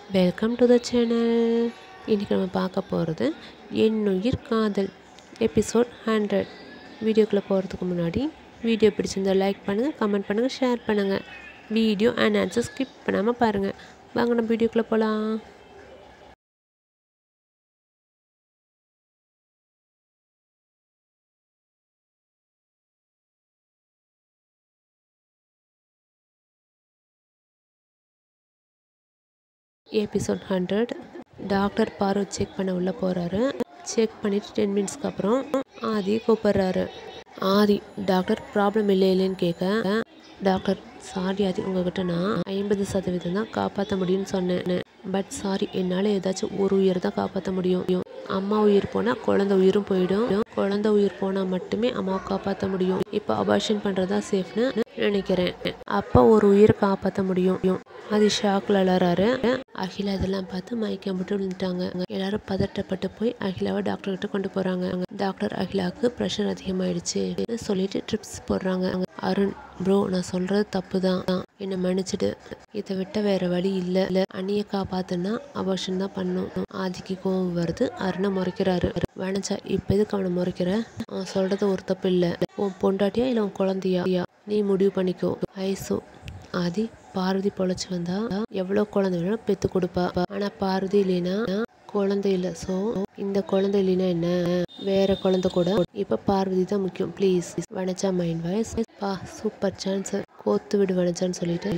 welcome to the channel இன்றைக்கி நம்ம பார்க்க போகிறது என்னுயிர் காதல் எபிசோட் ஹண்ட்ரட் வீடியோக்குள்ளே போகிறதுக்கு முன்னாடி வீடியோ பிடிச்சிருந்தா லைக் பண்ணுங்கள் கமெண்ட் பண்ணுங்கள் ஷேர் பண்ணுங்கள் வீடியோ அண்ட் ஆன்சர் ஸ்கிப் பண்ணாமல் பாருங்கள் வாங்க நம்ம வீடியோக்குள்ளே போகலாம் எபிசோட் ஹண்ட்ரட் டாக்டர் பார்வை செக் பண்ண உள்ளே போகிறாரு செக் பண்ணிவிட்டு டென் மினிட்ஸ்க்கு அப்புறம் ஆதி கூப்பிட்றாரு ஆதி டாக்டர் ப்ராப்ளம் இல்லை இல்லைன்னு கேட்க டாக்டர் சாரி ஆதி உங்ககிட்ட நான் ஐம்பது சதவீதம் தான் காப்பாற்ற முடியும்னு சொன்னேன் பட் சாரி என்னால் ஏதாச்சும் ஒரு உயிர் தான் காப்பாற்ற முடியும் அம்மா உயிர் போனால் குழந்தை உயிரும் போயிடும் குழந்தை உயிர் போனால் மட்டுமே அம்மாவை காப்பாற்ற முடியும் இப்போ அபார்ஷன் பண்ணுறது தான் சேஃப்னு நினைக்கிறேன் அப்போ ஒரு உயிரை காப்பாற்ற முடியும் அது ஷாக்கில் அலறாரு அகிலா இதெல்லாம் பார்த்து மயக்கம் மட்டும் விழுந்துட்டாங்க எல்லாரும் பதட்டப்பட்டு போய் அகிலாவை டாக்டர் கிட்ட கொண்டு போறாங்க டாக்டர் அகிலாவுக்கு ப்ரெஷர் அதிகமாயிடுச்சு சொல்லிட்டு ட்ரிப்ஸ் போடுறாங்க அருண் ப்ரோ நான் சொல்றது தப்பு தான் என்னை மன்னிச்சிடு இதை விட்ட வேற வழி இல்லை இல்லை அண்ணியை காப்பாத்துனா அபார்ஷன் தான் பண்ணும் ஆதிக்கு கோவம் வருது அருணை முறைக்கிறாரு வேணச்சா இப்போ எதுக்கு அவனை முறைக்கிற அவன் சொல்றது ஒரு தப்பு இல்லை உன் பொண்டாட்டியா இல்லை உன் குழந்தையா நீ முடிவு பண்ணிக்கோ ஐசோ ஆதி பார்வதி பொழைச்சி வந்தா எவ்வளோ குழந்தை வேணாலும் பெற்று கொடுப்பா ஆனால் பார்வதி இல்லைன்னா குழந்தை இல்லை ஸோ இந்த குழந்தை இல்லைன்னா என்ன வேற குழந்தை கூட இப்போ பார்வதி தான் முக்கியம் ப்ளீஸ் வனச்சா மைண்ட் வாய்ஸ் பா சூப்பர் சான்ஸ் கோத்து விடு வனச்சான்னு சொல்லிட்டு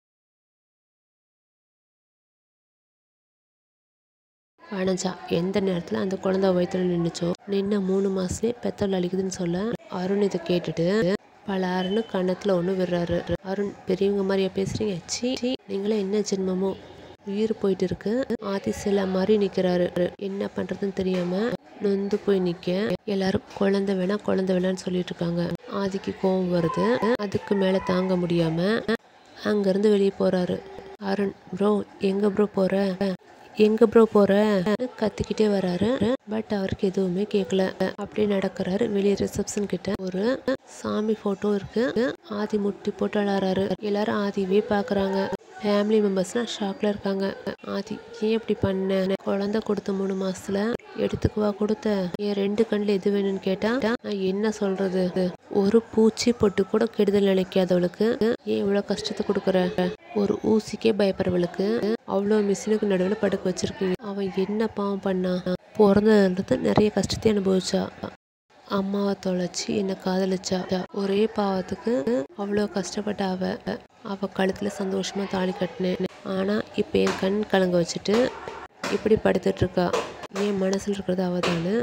வனஜா எந்த நேரத்தில் அந்த குழந்தை வயிற்றுல நின்றுச்சோ நின்ன மூணு மாசத்துலேயே பெத்தல் அழிக்குதுன்னு சொல்ல அருண் இதை கேட்டுட்டு பல அருண் கன்னத்தில் ஒன்று விடுறாரு அருண் பெரியவங்க மாதிரியா பேசுறீங்க சி நீங்களே என்ன ஜென்மமோ உயிர் போயிட்டு இருக்கு ஆதி சில மாதிரி நிற்கிறாரு என்ன பண்ணுறதுன்னு தெரியாம நொந்து போய் நிற்க எல்லாரும் குழந்தை வேணா குழந்தை வேணான்னு சொல்லிட்டு இருக்காங்க ஆதிக்கு கோவம் வருது அதுக்கு மேலே தாங்க முடியாம அங்கேருந்து வெளியே போறாரு அருண் ப்ரோ எங்க ப்ரோ போற எங்க ப்ரோ போற கத்திக்கிட்டே வராரு பட் அவருக்கு எதுவுமே கேட்கல அப்படியே நடக்கிறாரு வெளியே ரிசப்ஷன் கிட்ட ஒரு சாமி போட்டோ இருக்கு ஆதி முட்டி போட்டு அழறாரு எல்லாரும் ஆதிவே பாக்குறாங்க ஃபேமிலி மெம்பர்ஸ்லாம் ஷாக்ல இருக்காங்க ஆதி ஏன் இப்படி பண்ண குழந்தை கொடுத்த மூணு மாசத்துல எடுத்துக்குவா கொடுத்த என் ரெண்டு கண்ணில் எது வேணும்னு கேட்டா நான் என்ன சொல்றது ஒரு பூச்சி பொட்டு கூட கெடுதல் நினைக்காதவளுக்கு ஏன் இவ்வளோ கஷ்டத்தை கொடுக்குற ஒரு ஊசிக்கே பயப்படுறவளுக்கு அவ்வளோ மிஷினுக்கு நடுவில் படுக்க வச்சிருக்கீங்க அவன் என்ன பாவம் பண்ணா பிறந்ததுன்றது நிறைய கஷ்டத்தை அனுபவிச்சா அம்மாவை தொலைச்சி என்னை காதலிச்சா ஒரே பாவத்துக்கு அவ்வளோ கஷ்டப்பட்ட அவ அவ கழுத்துல சந்தோஷமா தாலி கட்டினேன் ஆனா இப்போ என் கண் கலங்க வச்சுட்டு இப்படி படுத்துட்டு இருக்கா என் மனசுல இருக்கிறது அவ தானே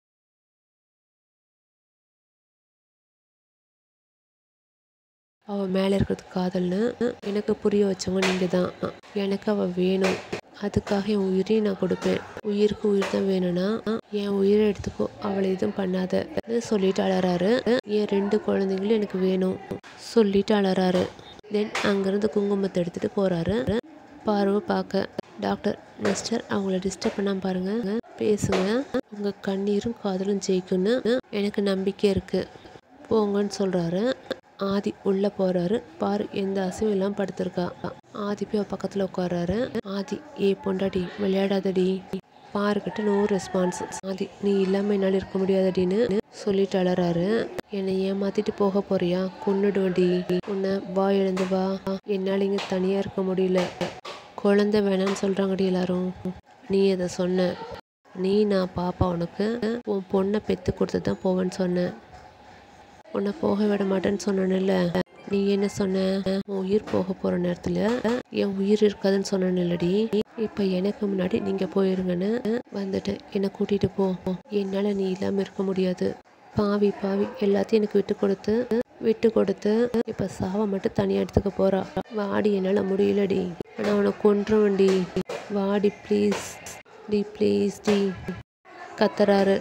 அவள் மேலே இருக்கிறது காதல்னு எனக்கு புரிய வச்சவங்க நீங்கள் தான் எனக்கு அவள் வேணும் அதுக்காக என் உயிரையும் நான் கொடுப்பேன் உயிருக்கு உயிர் தான் வேணும்னா என் உயிரை எடுத்துக்கோ அவளை எதுவும் பண்ணாத சொல்லிட்டு அலறாரு என் ரெண்டு குழந்தைங்களும் எனக்கு வேணும் சொல்லிட்டு அலறாரு தென் அங்கேருந்து குங்குமத்தை எடுத்துட்டு போறாரு பார்வை பார்க்க டாக்டர் மிஸ்டர் அவங்கள டிஸ்டர்ப் பண்ணாம பாருங்க பேசுங்க உங்க கண்ணீரும் காதலும் ஜெயிக்கும்னு எனக்கு நம்பிக்கை இருக்கு போங்கன்னு சொல்றாரு ஆதி உள்ள போறாரு பாரு எந்த அசையும் இல்லாம படுத்திருக்கா ஆதி போய் பக்கத்துல உட்காராரு ஆதி ஏ பொண்டாடி விளையாடாதடி பாருக்கிட்ட நோ ரெஸ்பான்ஸ் ஆதி நீ இல்லாம என்னால் இருக்க முடியாதடின்னு சொல்லிட்டு அலறாரு என்னை ஏமாத்திட்டு போக போறியா கொன்னுடுவடி உன்னை வா எழுந்து வா என்னால் இங்க தனியா இருக்க முடியல குழந்தை வேணாம்னு சொல்றாங்கடி எல்லாரும் நீ அதை சொன்ன நீ நான் பாப்பா உனக்கு உன் பொண்ணை பெத்து கொடுத்து தான் போவேன்னு சொன்னேன் உன்னை போக விட மாட்டேன்னு சொன்னேன்ல நீ என்ன சொன்ன உன் உயிர் போக போற நேரத்துல என் உயிர் இருக்காதுன்னு சொன்னேன்லடி இப்ப எனக்கு முன்னாடி நீங்க போயிருங்கன்னு வந்துட்டு என்னை கூட்டிட்டு போ என்னால நீ இல்லாம இருக்க முடியாது பாவி பாவி எல்லாத்தையும் எனக்கு விட்டு கொடுத்து விட்டு கொடுத்து இப்ப சாவை மட்டும் தனியா எடுத்துக்க போறா வாடி என்னால முடியலடி ஆனா அவனை கொன்றுவன்டி வாடி ப்ளீஸ் டி ப்ளீஸ் டி கத்துறாரு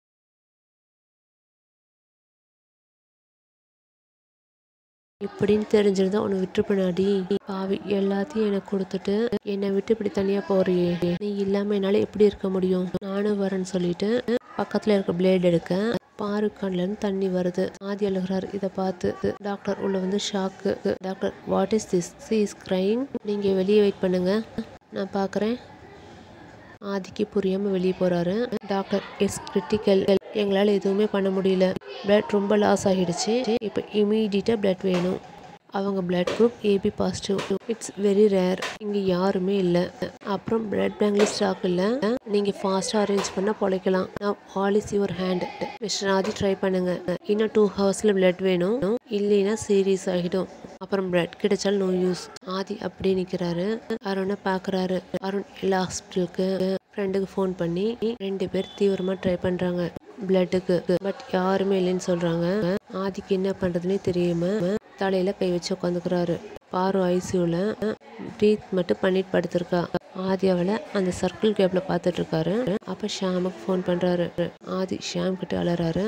இப்படின்னு தெரிஞ்சிருந்தா உன்னை விட்டுருப்பனாடி பாவி எல்லாத்தையும் எனக்கு கொடுத்துட்டு என்னை விட்டு இப்படி தனியா போறியே நீ இல்லாம என்னால எப்படி இருக்க முடியும் நானும் வரேன்னு சொல்லிட்டு பக்கத்துல இருக்க பிளேட் எடுக்க பாரு கண்ணுல இருந்து தண்ணி வருது ஆதி அழுகிறார் இதை பார்த்து டாக்டர் உள்ள வந்து shock doctor what is this she is crying நீங்க வெளியே வெயிட் பண்ணுங்க நான் பார்க்குறேன் ஆதிக்கு புரியாமல் வெளியே போகிறாரு டாக்டர் இட்ஸ் கிரிட்டிக்கல் எங்களால் எதுவுமே பண்ண முடியல பிளட் ரொம்ப லாஸ் ஆகிடுச்சு இப்போ இமீடியட்டாக பிளட் வேணும் அவங்க blood group AB positive it's very rare இங்கே யாருமே இல்லை அப்புறம் பிளட் பேங்க்ல ஸ்டாக் இல்லை நீங்கள் ஃபாஸ்ட்டாக அரேஞ்ச் பண்ணால் பொழைக்கலாம் நான் all is your hand mister Aadhi try பண்ணுங்க இன்னும் டூ ஹவர்ஸில் பிளட் வேணும் இல்லைன்னா சீரியஸ் ஆகிடும் அப்புறம் பிளட் கிடைச்சாலும் நோ யூஸ் ஆதி அப்படியே நிற்கிறாரு அருணை பார்க்குறாரு அருண் எல்லா ஹாஸ்பிட்டலுக்கு ஃப்ரெண்டுக்கு ஃபோன் பண்ணி ரெண்டு பேர் தீவிரமாக ட்ரை பண்ணுறாங்க பிளட்டுக்கு பட் யாருமே இல்லைன்னு சொல்கிறாங்க ஆதிக்கு என்ன பண்ணுறதுனே தெரியாம தலையில் கை வச்சு உட்காந்துக்கிறாரு பாரு ஐசியூவில் ப்ரீத் மட்டும் பண்ணிட்டு படுத்திருக்கா ஆதி அவளை அந்த சர்க்கிள் கேப்பில் பார்த்துட்டு இருக்காரு அப்போ ஷாமுக்கு ஃபோன் பண்ணுறாரு ஆதி ஷாம் கிட்ட அலறாரு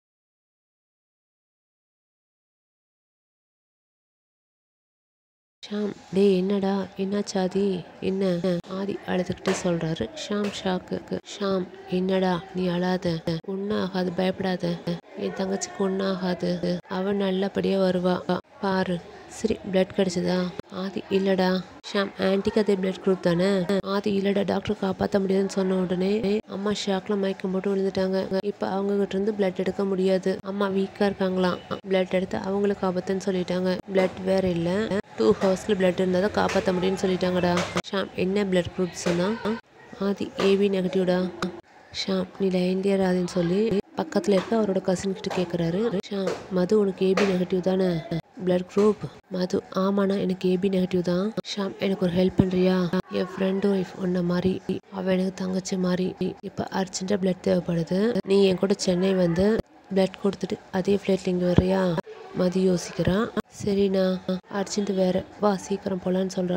ஷாம் டேய் என்னடா என்னாச்சு ஆதி என்ன ஆதி அழுதுகிட்டே சொல்றாரு ஷாம் ஷாக்கு ஷாம் என்னடா நீ அழாத ஒன்றும் ஆகாது பயப்படாத என் தங்கச்சிக்கு ஒன்றும் ஆகாது அவன் நல்லபடியா வருவா பாரு சரி பிளட் கிடைச்சதா ஆதி இல்லடா ஷாம் ஆன்டிக்கு அதே பிளட் குரூப் தானே ஆதி இல்லடா டாக்டர் காப்பாற்ற முடியாதுன்னு சொன்ன உடனே அம்மா ஷாக்ல மயக்கம் போட்டு விழுந்துட்டாங்க இப்போ அவங்க கிட்ட இருந்து பிளட் எடுக்க முடியாது அம்மா வீக்கா இருக்காங்களாம் பிளட் எடுத்து அவங்களுக்கு ஆபத்துன்னு சொல்லிட்டாங்க பிளட் வேற இல்ல டூ ஹவர்ஸ்ல பிளட் இருந்தால் தான் காப்பாற்ற முடியும்னு சொல்லிட்டாங்கடா ஷாம் என்ன பிளட் குரூப் சொன்னா ஆதி ஏபி நெகட்டிவ்டா ஷாம் நீ லைன்லியா ராதின்னு சொல்லி பக்கத்தில் இருக்க அவரோட கசின் கிட்ட கேட்குறாரு ஷாம் மது உனக்கு ஏபி நெகட்டிவ் தானே பிளட் குரூப் மது ஆமாண்ணா எனக்கு ஏபி நெகட்டிவ் தான் ஷாம் எனக்கு ஒரு ஹெல்ப் பண்ணுறியா என் ஃப்ரெண்டு ஒய்ஃப் உன்ன மாதிரி அவ எனக்கு தங்கச்சி மாதிரி இப்போ அர்ஜென்ட்டாக பிளட் தேவைப்படுது நீ என் கூட சென்னை வந்து பிளட் கொடுத்துட்டு அதே ஃப்ளைட்டில் இங்கே வர்றியா மதி யோசிக்கிறான் சரிண்ணா அர்ஜென்ட் வேற வா சீக்கிரம் போலான்னு சொல்றா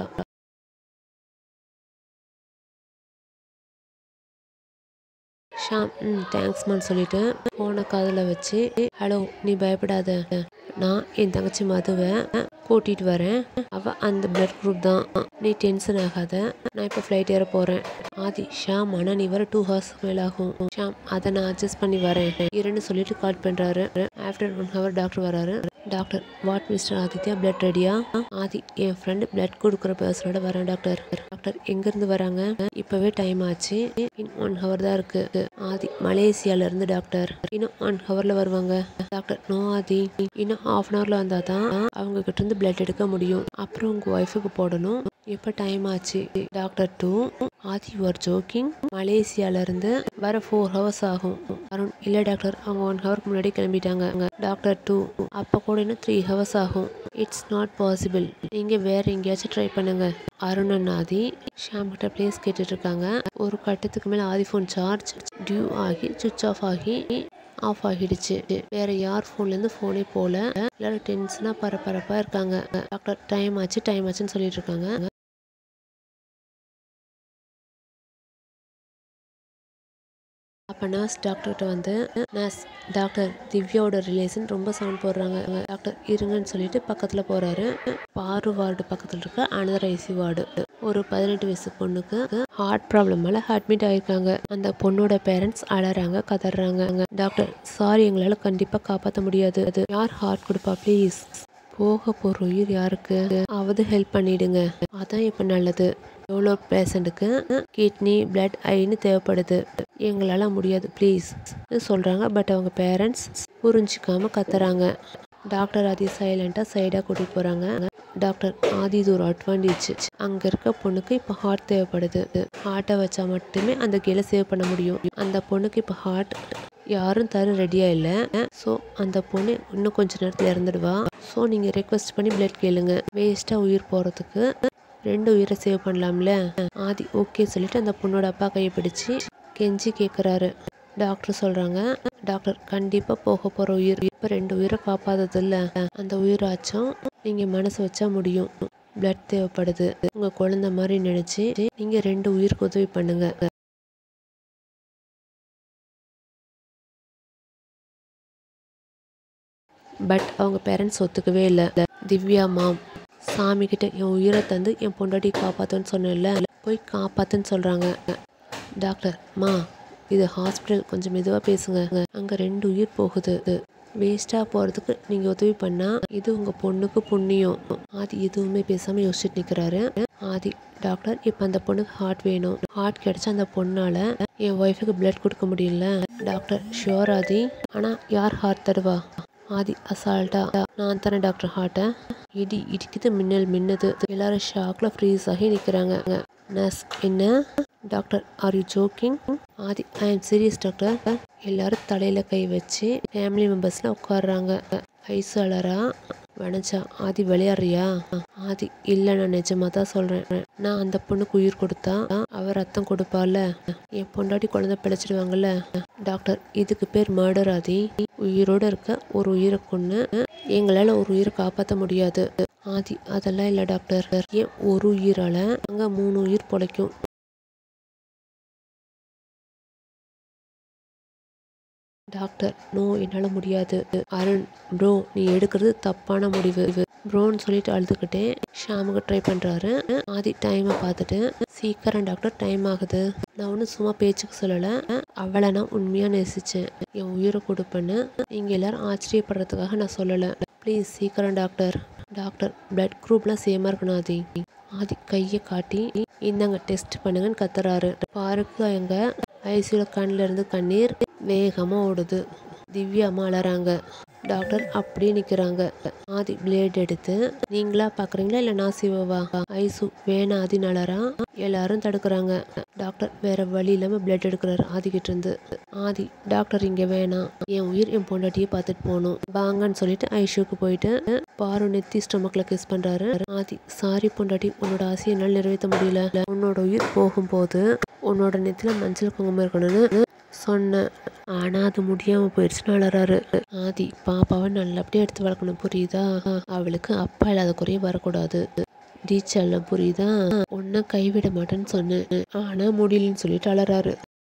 ஷாம் ம் தேங்க்ஸ்மான்னு சொல்லிட்டு ஃபோனை காதில் வச்சு ஹலோ நீ பயப்படாத நான் என் தங்கச்சி மதுவை கூட்டிட்டு வரேன் அவ அந்த பிளட் குரூப் தான் நீ டென்ஷன் ஆகாத நான் இப்போ ஃப்ளைட் ஏற போறேன் ஆதி ஷாம் ஆனா நீ வர டூ ஹவர்ஸ் மேல் ஆகும் ஷாம் அதை நான் அட்ஜஸ்ட் பண்ணி வரேன் இருன்னு சொல்லிட்டு கால் பண்றாரு ஆஃப்டர் ஒன் ஹவர் டாக்டர் வராரு doctor what mister Aditya blood ரெடியா ஆதி என் ஃப்ரெண்டு பிளட் கொடுக்குற பர்சனோட வரேன் டாக்டர் டாக்டர் எங்கேருந்து வராங்க இப்போவே டைம் ஆச்சு இன் ஒன் ஹவர் தான் இருக்கு ஆதி மலேசியால இருந்து டாக்டர் இன்னும் ஒன் ஹவர்ல வருவாங்க டாக்டர் நோ ஆதி இன்னும் ஹாஃப் அன் ஹவர்ல வந்தா தான் அவங்க கிட்ட இருந்து பிளட் எடுக்க முடியும் அப்புறம் உங்க ஒய்ஃபுக்கு போடணும் இப்போ டைம் ஆச்சு doctor do Adhi your joking மலேசியால இருந்து வர ஃபோர் ஹவர்ஸ் ஆகும் அருண் இல்ல டாக்டர் அவங்க ஒன் ஹவருக்கு முன்னாடி கிளம்பிட்டாங்க டாக்டர் டூ அப்போ கூட இன்னும் த்ரீ ஹவர்ஸ் ஆகும் இட்ஸ் நாட் பாசிபிள் நீங்க வேற எங்கேயாச்சும் ட்ரை பண்ணுங்க அருண் அண்ட் ஆதி ஷாம் கிட்ட பிளேஸ் கேட்டுட்டு இருக்காங்க ஒரு கட்டத்துக்கு மேல ஆதி ஃபோன் சார்ஜ் டியூ ஆகி சுவிச் ஆஃப் ஆகி ஆஃப் ஆகிடுச்சு வேற யார் ஃபோன்லேருந்து ஃபோனே போல எல்லாரும் டென்ஷனாக பரபரப்பாக இருக்காங்க டாக்டர் டைம் ஆச்சு டைம் ஆச்சுன்னு சொல்லிட்டு இருக்காங்க அப்போ நர்ஸ் டாக்டர்கிட்ட வந்து நர்ஸ் டாக்டர் திவ்யாவோட ரிலேஷன் ரொம்ப சவுண்ட் போடுறாங்க டாக்டர் இருங்கன்னு சொல்லிட்டு பக்கத்தில் போகிறாரு பாரு வார்டு பக்கத்தில் இருக்க அனதர் ஐசி வார்டு ஒரு பதினெட்டு வயசு பொண்ணுக்கு ஹார்ட் ப்ராப்ளமால அட்மிட் ஆயிருக்காங்க அந்த பொண்ணோட பேரண்ட்ஸ் அழறாங்க கதறாங்க டாக்டர் சாரி எங்களால் கண்டிப்பாக காப்பாற்ற முடியாது அது யார் ஹார்ட் கொடுப்பா ப்ளீஸ் போக போகிற உயிர் யாருக்கு அவது ஹெல்ப் பண்ணிடுங்க அதான் இப்போ நல்லது எவ்வளோ பேஷண்ட்டுக்கு கிட்னி பிளட் ஐன்னு தேவைப்படுது எங்களால் முடியாது ப்ளீஸ் சொல்கிறாங்க பட் அவங்க பேரண்ட்ஸ் புரிஞ்சிக்காம கத்துறாங்க டாக்டர் அதி சைலண்ட்டாக சைடாக கூட்டிகிட்டு போகிறாங்க டாக்டர் ஆதி இது ஒரு அட்வான்டேஜ் அங்கே இருக்க பொண்ணுக்கு இப்போ ஹார்ட் தேவைப்படுது ஹார்ட்டை வச்சா மட்டுமே அந்த கீழே சேவ் பண்ண முடியும் அந்த பொண்ணுக்கு இப்போ ஹார்ட் யாரும் தர ரெடியாக இல்லை ஸோ அந்த பொண்ணு இன்னும் கொஞ்ச நேரத்தில் இறந்துடுவா ஸோ நீங்கள் ரெக்வஸ்ட் பண்ணி பிளட் கேளுங்க வேஸ்ட்டாக உயிர் போகிறதுக்கு ரெண்டு உயிரை சேவ் பண்ணலாம்ல ஆதி ஓகே சொல்லிட்டு அந்த பொண்ணோட அப்பா கையை பிடிச்சு கெஞ்சி கேட்குறாரு டாக்டர் சொல்கிறாங்க டாக்டர் கண்டிப்பாக போக போகிற உயிர் இப்போ ரெண்டு உயிரை காப்பாதது இல்லை அந்த உயிராச்சும் நீங்கள் மனசு வச்சா முடியும் பிளட் தேவைப்படுது உங்கள் குழந்தை மாதிரி நினச்சி நீங்கள் ரெண்டு உயிருக்கு உதவி பண்ணுங்க பட் அவங்க பேரண்ட்ஸ் ஒத்துக்கவே இல்லை திவ்யா மாம் சாமி கிட்ட என் உயிரை தந்து என் பொண்டாட்டி காப்பாத்துன்னு சொன்னேன்ல போய் காப்பாத்துன்னு சொல்றாங்க டாக்டர் மா இது ஹாஸ்பிட்டல் கொஞ்சம் மெதுவாக பேசுங்க அங்கே ரெண்டு உயிர் போகுது வேஸ்ட்டாக போகிறதுக்கு நீங்கள் உதவி பண்ணால் இது உங்கள் பொண்ணுக்கு புண்ணியம் ஆதி எதுவுமே பேசாமல் யோசிச்சுட்டு நிற்கிறாரு ஆதி டாக்டர் இப்போ அந்த பொண்ணுக்கு ஹார்ட் வேணும் ஹார்ட் கிடைச்சா அந்த பொண்ணால் என் ஒய்ஃபுக்கு பிளட் கொடுக்க முடியல டாக்டர் ஷியோர் ஆதி ஆனால் யார் ஹார்ட் தருவா ஆதி அசால்ட்டா நான் தானே டாக்டர் ஹார்ட்டை இடி இடிக்குது மின்னல் மின்னுது எல்லாரும் ஷாக்ல ஃப்ரீஸ் ஆகி நிற்கிறாங்க நர்ஸ் என்ன doctor are you joking Adhi I am serious doctor எல்லாரும் தலையில கை வச்சு ஃபேமிலி மெம்பர்ஸ்லாம் உட்காடுறாங்க ஐசு அலரா வனஜா ஆதி விளையாடுறியா ஆதி இல்லை நான் நிஜமா தான் சொல்கிறேன் நான் அந்த பொண்ணுக்கு உயிர் கொடுத்தா அவ ரத்தம் கொடுப்பால என் பொண்டாட்டி குழந்தை பிழைச்சிடுவாங்கல்ல டாக்டர் இதுக்கு பேர் மர்டர் ஆதி உயிரோட இருக்க ஒரு உயிரை கொன்று எங்களால் ஒரு உயிரை காப்பாற்ற முடியாது ஆதி அதெல்லாம் இல்லை டாக்டர் ஏன் ஒரு உயிரால் அங்கே மூணு உயிர் பொழைக்கும் டாக்டர் நோ என்னால் முடியாது அருண் ப்ரோ நீ எடுக்கிறது தப்பான முடிவு ப்ரோன்னு சொல்லிட்டு அழுதுகிட்டே ஷாமுக்கு ட்ரை பண்ணுறாரு ஆதி டைமை பார்த்துட்டு சீக்கிரம் டாக்டர் டைம் ஆகுது நான் ஒன்றும் சும்மா பேச்சுக்கு சொல்லலை அவளை நான் உண்மையாக நேசித்தேன் என் உயிரை கொடுப்பேன்னு நீங்கள் எல்லாரும் ஆச்சரியப்படுறதுக்காக நான் சொல்லலை ப்ளீஸ் சீக்கிரம் டாக்டர் டாக்டர் பிளட் குரூப்லாம் சேமாக இருக்கணும் ஆதி ஆதி கையை காட்டி இந்தாங்க டெஸ்ட் பண்ணுங்கன்னு கத்துறாரு பாருக்கு எங்க ஐசியூல கண்ணில் இருந்து கண்ணீர் வேகமாக ஓடுது திவ்யா அம்மா அலறாங்க டாக்டர் அப்படியே நிற்கிறாங்க ஆதி பிளேட் எடுத்து நீங்களா பார்க்குறீங்களா இல்லை நான் சிவவா ஐசு வேணா ஆதி நலரா எல்லாரும் தடுக்கிறாங்க டாக்டர் வேற வழி இல்லாமல் பிளட் எடுக்கிறாரு ஆதிக்கிட்ட இருந்து ஆதி டாக்டர் இங்கே வேணாம் என் உயிர் என் பொண்டாட்டியே பார்த்துட்டு போகணும் வாங்கன்னு சொல்லிட்டு ஐஷுக்கு போயிட்டு பாரு நெத்தி ஸ்டொமக்கில் கிஸ் பண்ணுறாரு ஆதி சாரி பொண்டாட்டி உன்னோட ஆசையை என்னால் நிறைவேற்ற முடியல உன்னோட உயிர் போகும்போது உன்னோட நெத்தியில் மஞ்சள் குங்குமம் இருக்கணும்னு சொன்னேன் ஆனால் அது முடியாமல் போயிடுச்சுன்னு அலறாரு ஆதி பாப்பாவை நல்லபடியாக எடுத்து வளர்க்கணும் புரியுதா அவளுக்கு அப்பா இல்லாத குறைய வரக்கூடாது டீச்சர்லாம் புரியுதா உன்னை கைவிட மாட்டேன்னு சொன்னேன் ஆனால் முடியலன்னு சொல்லிட்டு அலறாரு